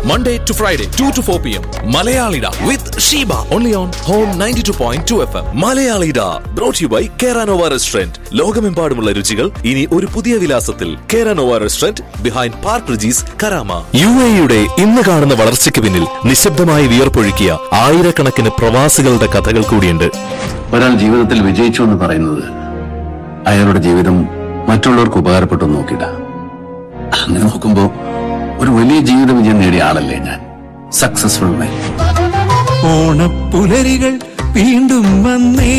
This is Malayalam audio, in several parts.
Monday to Friday, 2 to 4 p.m. Malayalida with Sheba. Only on Home 92.2 FM. Malayalida. Brought to you by Keranova Restaurant. ലോകമെമ്പാടുമുള്ള രുചികൾ ഇനി ഒരു പുതിയ വിലാസത്തിൽ കേരനോവ restaurant behind park regis Karama U എയുടെ ഇന്ന് കാണുന്ന വളർച്ചയ്ക്ക് പിന്നിൽ നിശബ്ദമായി വിയർപ്പൊഴുക്കിയ ആയിരക്കണക്കിന് പ്രവാസികളുടെ കഥകൾ കൂടിയുണ്ട് ഒരാൾ ജീവിതത്തിൽ വിജയിച്ചു എന്ന് പറയുന്നത് അയാളുടെ ജീവിതം മറ്റുള്ളവർക്ക് ഉപകാരപ്പെട്ടു എന്ന് നോക്കിയിട്ട അങ്ങനെ നോക്കുമ്പോ ഒരു വലിയ ജീവിത വിജയം നേടിയ ആളല്ലേ ഞാൻ സക്സസ്ഫുൾ മാൻ ഓണപ്പുലരികൾ വീണ്ടും വന്നേ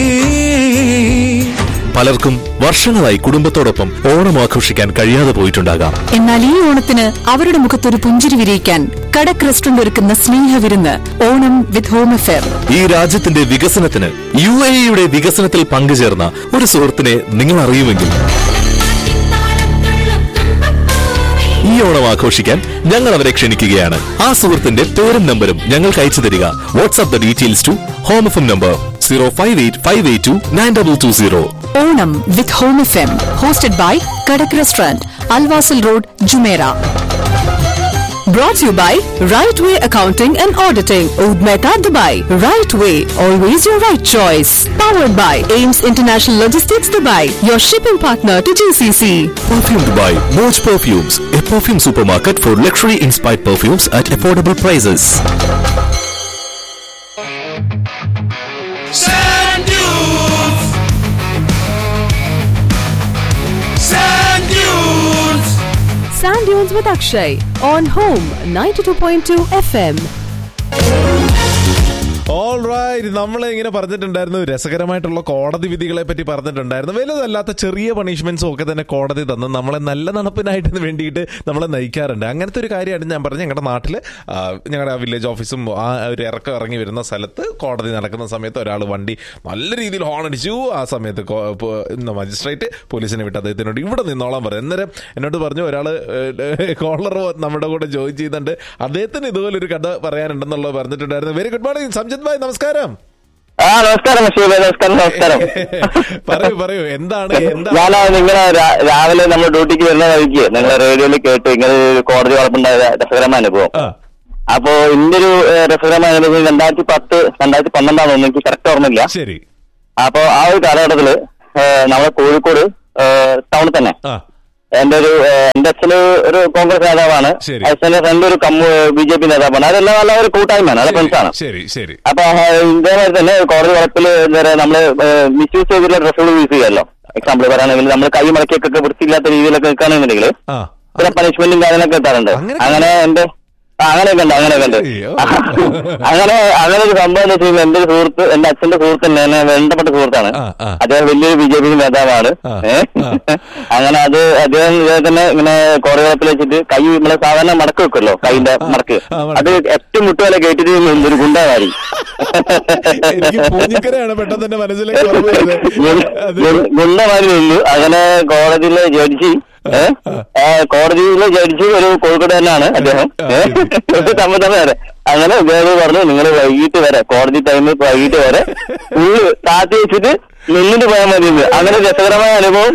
പലർക്കും വർഷങ്ങളായി കുടുംബത്തോടൊപ്പം ഓണം ആഘോഷിക്കാൻ കഴിയാതെ പോയിട്ടുണ്ടാകാം എന്നാൽ ഈ ഓണത്തിന് അവരുടെ മുഖത്തൊരു പുഞ്ചിരി വിരിയിക്കാൻ കടക് റെസ്റ്റോറന്റ് ഒരുക്കുന്ന സ്നേഹവിരുന്ന് ഓണം വിത്ത് ഹോം അഫെയർ ഈ രാജ്യത്തിന്റെ വികസനത്തിന് യു എ ഇയുടെ വികസനത്തിൽ പങ്കുചേർന്ന ഒരു സുഹൃത്തിനെ നിങ്ങൾ അറിയുമെങ്കിൽ ഈ ഓണം ആഘോഷിക്കാൻ ഞങ്ങൾ അവരെ ക്ഷണിക്കുകയാണ് ആ സുഹൃത്തിന്റെ പേരും നമ്പരും ഞങ്ങൾക്ക് അയച്ചു തരിക WhatsApp the details to home F number zero five eight five eight two nine double two zero Onam with home F M hosted by Kadak restaurant Al Wasl road Jumeirah Brought to you by Right Way Accounting and Auditing, Oud Mehta, Dubai. Right Way, always your right choice. Powered by Ames International Logistics, Dubai, your shipping partner to GCC. Perfume Dubai, Moj Perfumes, a perfume supermarket for luxury inspired perfumes at affordable prices. Sand dunes. Sand dunes. Sand Dunes with Akshay on Home 92.2 FM. All right നമ്മൾ ഇങ്ങനെ പറഞ്ഞിട്ടുണ്ടായിരുന്നു രസകരമായിട്ടുള്ള കോടതി വിധികളെ പറ്റി പറഞ്ഞിട്ടുണ്ടായിരുന്നു വലുതല്ലാത്ത ചെറിയ പണിഷ്മെന്റ്സും ഒക്കെ തന്നെ കോടതി തന്ന് നമ്മളെ നല്ല നടപ്പിനായിട്ട് വേണ്ടിയിട്ട് നമ്മളെ നയിക്കാറുണ്ട് അങ്ങനത്തെ ഒരു കാര്യമാണ് ഞാൻ പറഞ്ഞത് ഞങ്ങളുടെ നാട്ടിൽ ഞങ്ങളുടെ വില്ലേജ് ഓഫീസും ആ ഒരു ഇറക്കം ഇറങ്ങി വരുന്ന സ്ഥലത്ത് കോടതി നടക്കുന്ന സമയത്ത് ഒരാൾ വണ്ടി നല്ല രീതിയിൽ ഹോൺ അടിച്ചു ആ സമയത്ത് മജിസ്ട്രേറ്റ് പോലീസിനെ വിട്ട് അദ്ദേഹത്തിനോട് ഇവിടെ നിന്നോളാൻ പറയും അന്നേരം എന്നോട് പറഞ്ഞു ഒരാൾ കോളർ നമ്മുടെ കൂടെ ജോയിൻ ചെയ്യുന്നുണ്ട് അദ്ദേഹത്തിന് ഇതുപോലൊരു കഥ പറയാനുണ്ടെന്നുള്ളത് പറഞ്ഞിട്ടുണ്ടായിരുന്നു very good morning Samjith bhai നമസ്കാരം ആ നമസ്കാരം ശിവ നമസ്കാരം നമസ്കാരം പറയൂ പറയൂ എന്താണ് എന്താണ് ഞാനാ നിങ്ങളെ രാ- രാവിലെ നമ്മൾ ഡ്യൂട്ടിക്ക് വരുന്ന വഴിക്ക് നിങ്ങളെ റേഡിയോയിൽ കേട്ട് ഇങ്ങനെ ഒരു കോടതി വളർപ്പുണ്ടായ രസകരമായ അനുഭവം ആ, അപ്പോ ഇതിന്റെ ഒരു ഏഹ്, രസകരമായ അനുഭവം രണ്ടായിരത്തി പത്ത് രണ്ടായിരത്തി പന്ത്രണ്ടാണെന്ന് തോന്നുന്നു എനിക്ക് കറക്റ്റ് ഓർമ്മയില്ല ശരി അപ്പോ ആ ഒരു കാലഘട്ടത്തില് ഏഹ്, നമ്മളെ കോഴിക്കോട് ടൗണിൽ തന്നെ ആ എന്റെ ഒരു ഏഹ്, എന്റെ അച്ഛന് ഒരു കോൺഗ്രസ് നേതാവാണ് ശരി. അച്ഛന്റെ ഫ്രണ്ട് ഒരു കമ്മു ബി ജെ പി നേതാവാണ് അതെല്ലാം നല്ല ഒരു കൂട്ടായ്മയാണ് നല്ല ശരി, ഫ്രണ്ട്സാണ് ശരി ശരി അപ്പൊ ആ, ഇതേമാതിരി തന്നെ കോടതി വളപ്പില് എന്താ പറയാ നമ്മള് മിസ്യൂസ് ചെയ്തിട്ടുള്ള ഡ്രസ്സുകൾ യൂസ് ചെയ്യാമല്ലോ എക്സാമ്പിൾ പറയുകയാണെങ്കിൽ നമ്മൾ കൈ മടക്കിയൊക്കെ വൃത്തിയില്ലാത്ത രീതിയിലൊക്കെ നിൽക്കുകയാണെന്നുണ്ടെങ്കിൽ ആ ചില പണിഷ്മെന്റും കാര്യങ്ങളൊക്കെ കിട്ടാറുണ്ട് അങ്ങനെ- അങ്ങനെ എന്റെ ആ, അങ്ങനെയൊക്കെ ഉണ്ട് അങ്ങനെയൊക്കെ ഉണ്ട് അയ്യോ. അങ്ങനെ അങ്ങനെ ഒരു സംഭവം എന്ന് വെച്ച് കഴിഞ്ഞാൽ എന്റെ ഒരു സുഹൃത്ത് എന്റെ അച്ഛന്റെ സുഹൃത്ത് തന്നെ എന്നെ വേണ്ടപ്പെട്ട സുഹൃത്താണ് ആ, ആ. അദ്ദേഹം വലിയൊരു ബി ജെ പി നേതാവാണ് ആ, ഏ? ആ. അങ്ങനെ അത് അദ്ദേഹം ഇദ്ദേഹത്തിന് ഇങ്ങനെ കോടതി വളപ്പിൽ വെച്ചിട്ട് കൈ നമ്മളെ സാധാരണ മടക്ക് വെക്കുമല്ലോ കൈന്റെ മടക്ക് ആ, മടക്ക്. അത് ഏറ്റവും മുട്ടുവരെ കേട്ടിട്ട് ഒരു ഗുണ്ടാവാരി എനിക്ക് പൂഞ്ഞിക്കരയാണ് പെട്ടെന്ന് തന്നെ മനസ്സിലേക്ക് ഓർമ്മ വരുന്നത്. അത് ഗുണ്ടമാരി നിന്നു അങ്ങനെ കോടതിയിലെ ജഡ്ജി ഏ? ആ, കോടതിയിലെ ജഡ്ജി ഒരു കോഴിക്കോട് തന്നെയാണ് അദ്ദേഹം ഏ? ഒരു സമ്മതം വരെ അങ്ങനെ അദ്ദേഹം പറഞ്ഞു നിങ്ങൾ വൈകിട്ട് വരെ കോടതി ടൈമിൽ വൈകിട്ട് വരെ ഫുള്ള് താത്തി വെച്ചിട്ട് നിന്നിട്ട് പോയാൽ മതി എന്ന്. അങ്ങനെ രസകരമായ അനുഭവം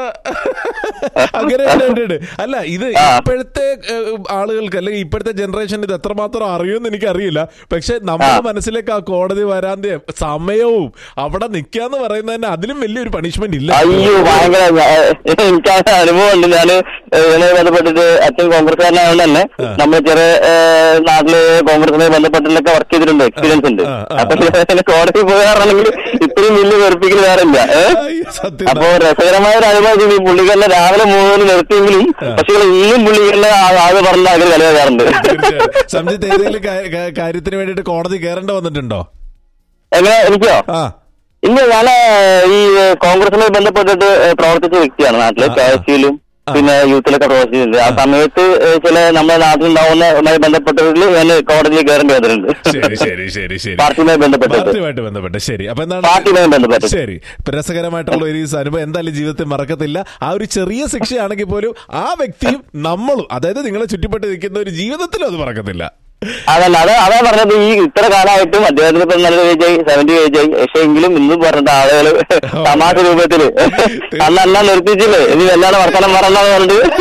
അങ്ങനെ ഉണ്ട്, ഉണ്ട്, ഉണ്ട്. അല്ല ഇത് ആ. ഇപ്പോഴത്തെ ഏഹ്, ആളുകൾക്ക് അല്ലെങ്കിൽ ഇപ്പോഴത്തെ ജനറേഷൻ ഇത് എത്രമാത്രം അറിയുമെന്ന് എനിക്കറിയില്ല പക്ഷെ നമ്മുടെ ആ. മനസ്സിലേക്ക് ആ കോടതി വരാന്റെ സമയവും അവിടെ നിൽക്കാന്ന് പറയുന്നത് തന്നെ അതിലും വലിയൊരു പണിഷ്മെന്റ് ഇല്ല അയ്യോ ഭയങ്കര എനിക്ക് ആ അനുഭവം ഉണ്ട് ഞാന് ഇതിനെ ബന്ധപ്പെട്ടിട്ട് അച്ഛൻ കോൺഗ്രസ്സുകാരനായതുകൊണ്ട് തന്നെ നമ്മൾ ചെറിയ ഏഹ്, നാട്ടില് കോൺഗ്രസിനെ ബന്ധപ്പെട്ടിട്ടൊക്കെ വർക്ക് ചെയ്തിട്ടുണ്ട് എക്സ്പീരിയൻസ് ഉണ്ട് ആ, ആ, അപ്പൊ ഞാൻ കോടതി പോകാറാണെങ്കിൽ ഇത്രയും വലിയ വെറുപ്പിക്കൽ വേറെ ഇല്ല ഏഹ് അയ്യോ, സത്യം അപ്പൊ രസകരമായ ഒരു അനുഭവം ഈ പുള്ളിക്കാരനെ രാവിലെ മൂന്ന് നിർത്തിയെങ്കിലും പക്ഷേ ഇന്നും പുള്ളിക്കാരനെ ആകെ പറഞ്ഞ അങ്ങനെ കളിയാകാറുണ്ട് തീർച്ചയായും. സംജിത്ത് ഏതെങ്കിലും കാ- കാ- കാര്യത്തിന് വേണ്ടിയിട്ട് കോടതി കയറേണ്ട വന്നിട്ടുണ്ടോ എങ്ങനെ എനിക്കോ ആ ഇല്ല ഞാൻ ഈ കോൺഗ്രസുമായി ബന്ധപ്പെട്ടിട്ട് പ്രവർത്തിച്ച വ്യക്തിയാണ് നാട്ടില് ആ, കെ എസ് സിയിലും പിന്നെ യൂത്തിലൊക്കെ പ്രവർത്തിച്ചിട്ടുണ്ട് ആ സമയത്ത് ഏഹ്, ചില നമ്മുടെ നാട്ടിലുണ്ടാവുന്നതുമായി ബന്ധപ്പെട്ടതിൽ ഞാൻ കോടതിയിൽ കയറേണ്ടി വന്നിട്ടുണ്ട് ശരി ശരി ശരി ശരി പാർട്ടിയുമായി ബന്ധപ്പെട്ടിട്ട് പാർട്ടിയുമായിട്ട് ബന്ധപ്പെട്ട് ശരി അപ്പൊ എന്താണ് പാർട്ടിയുമായി ബന്ധപ്പെട്ട് ശരി ഇപ്പൊ രസകരമായിട്ടുള്ള ഒരു ഈ അനുഭവം എന്തായാലും ജീവിതത്തിൽ മറക്കത്തില്ല ആ ഒരു ചെറിയ ശിക്ഷയാണെങ്കിൽ പോലും ആ വ്യക്തിയും നമ്മളും അതായത് നിങ്ങളെ ചുറ്റിപ്പെട്ട് നിൽക്കുന്ന ഒരു ജീവിതത്തിലും അത് മറക്കത്തില്ല അതല്ല അത് അതാ പറഞ്ഞത് ഈ ഇത്ര കാലമായിട്ടും അദ്ദേഹത്തിന് ഇപ്പൊ നല്ല ഏജായി സെവന്റി ഏജായി പക്ഷെ എങ്കിലും ഇന്നും പറഞ്ഞിട്ട് ആളുകള് തമാശ രൂപത്തില് അന്ന് എല്ലാം നിർത്തിച്ചില്ലേ ഇനി എല്ലാവരും വർത്തമാനം പറഞ്ഞെന്ന് പറഞ്ഞിട്ട്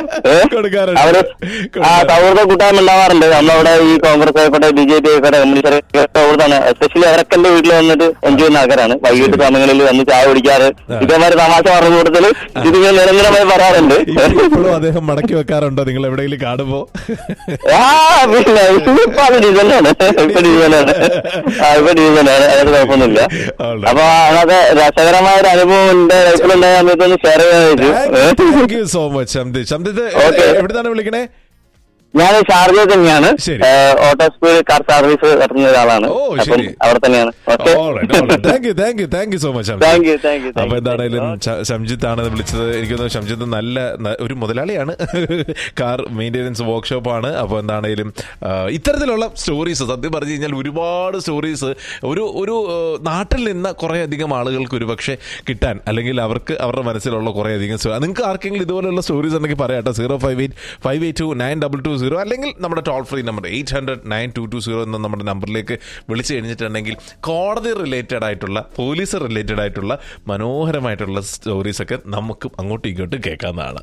ഏ? കൊടുക്കാറുണ്ട്. അവര് ആ കൊടുക്കാറുണ്ട്. സൗഹൃദ കൂട്ടായ്മ ഉണ്ടാവാറുണ്ട് നമ്മളവിടെ ഈ കോൺഗ്രസ് ആയിക്കോട്ടെ ബി ജെ പി ആയിക്കോട്ടെ കമ്മ്യൂണിസ്റ്റ് സൗഹൃദമാണ് എസ്പെഷ്യലി അവരൊക്കെ എന്റെ വീട്ടിൽ വന്നിട്ട് എൻജോയ് ചെയ്യുന്ന ആൾക്കാരാണ് വൈകിട്ട് സമയങ്ങളിൽ വന്ന് ചായ കുടിക്കാറ് ഇതേമാതിരി തമാശ പറഞ്ഞ കൂട്ടത്തിൽ ഇതിങ്ങനെ നിരന്തരമായി പറയാറുണ്ട് ഇപ്പ- ഇപ്പോഴും അദ്ദേഹം മടക്കി വെക്കാറുണ്ടോ നിങ്ങൾ എവിടെയെങ്കിലും കാണുമ്പോ ആ പിന്നെ ഇപ്പൊ അത് ഡീസലാണ് ഇപ്പൊ ഡീസലാണ് ആ ഇപ്പൊ ഡീസലാണ് അതായത് കുഴപ്പമൊന്നുമില്ല Alright. അപ്പൊ അതൊക്കെ രസകരമായ ഒരു അനുഭവം എന്റെ ലൈഫിലുണ്ടായ സമയത്ത് ഒന്ന് ഷെയർ ചെയ്യാൻ thank you so much Shabdith Shabdith Okay. എവിടുന്നാണ് വിളിക്കണേ ഞാൻ ഷാർജ തന്നെയാണ് ശരി. ഓട്ടോ സ്പീഡ് കാർ സർവീസ് നടത്തുന്ന ഒരാളാണ് ഓ, അപ്പം ശരി. അവിടെ തന്നെയാണ് okay thank you thank you thank you so much Thank you, thank you, thank അപ്പൊ you, എന്താണേലും thank ശ- ശംജിത്ത് ആണ് വിളിച്ചത് എനിക്ക് തോന്നുന്നു ശംജിത്ത് നല്ല ന- ഒരു മുതലാളിയാണ് കാർ മെയിൻ്റെനൻസ് വർക്ക്ഷോപ്പ് ആണ് അപ്പൊ എന്താണേലും ആ, ഇത്തരത്തിലുള്ള സ്റ്റോറീസ് സത്യം പറഞ്ഞു കഴിഞ്ഞാൽ ഒരുപാട് സ്റ്റോറീസ് ഒരു ഒരു ആ, നാട്ടിൽ നിന്ന് കുറെ അധികം ആളുകൾക്ക് ഒരു പക്ഷേ കിട്ടാൻ അല്ലെങ്കിൽ അവർക്ക് അവരുടെ മനസ്സിലുള്ള കുറെ അധികം സ്റ്റോ- നിങ്ങൾക്ക് ആർക്കെങ്കിലും ഇതുപോലുള്ള സ്റ്റോറീസ് ഉണ്ടെങ്കിൽ പറയാട്ടോ zero five eight five eight two nine double two zero അല്ലെങ്കിൽ നമ്മുടെ toll free number eight hundred nine two two zero എന്ന നമ്മുടെ നമ്പറിലേക്ക് വിളിച്ചു കഴിഞ്ഞിട്ടുണ്ടെങ്കിൽ കോടതി റിലേറ്റഡ് ആയിട്ടുള്ള പോലീസ് റിലേറ്റഡ് ആയിട്ടുള്ള മനോഹരമായിട്ടുള്ള സ്റ്റോറീസ് ഒക്കെ നമുക്കും അങ്ങോട്ടും ഇങ്ങോട്ടും കേൾക്കാവുന്നതാണ്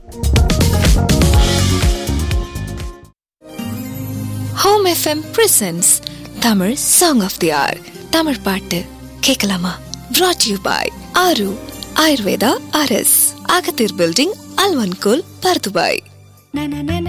home F M presents Tamil song of the hour Tamil பாட்டு கேட்கலாமா brought you by Aaru Ayurveda அரஸ் அகத்தீர் பில்டிங் அல்வன்கோல் பர்துபாய்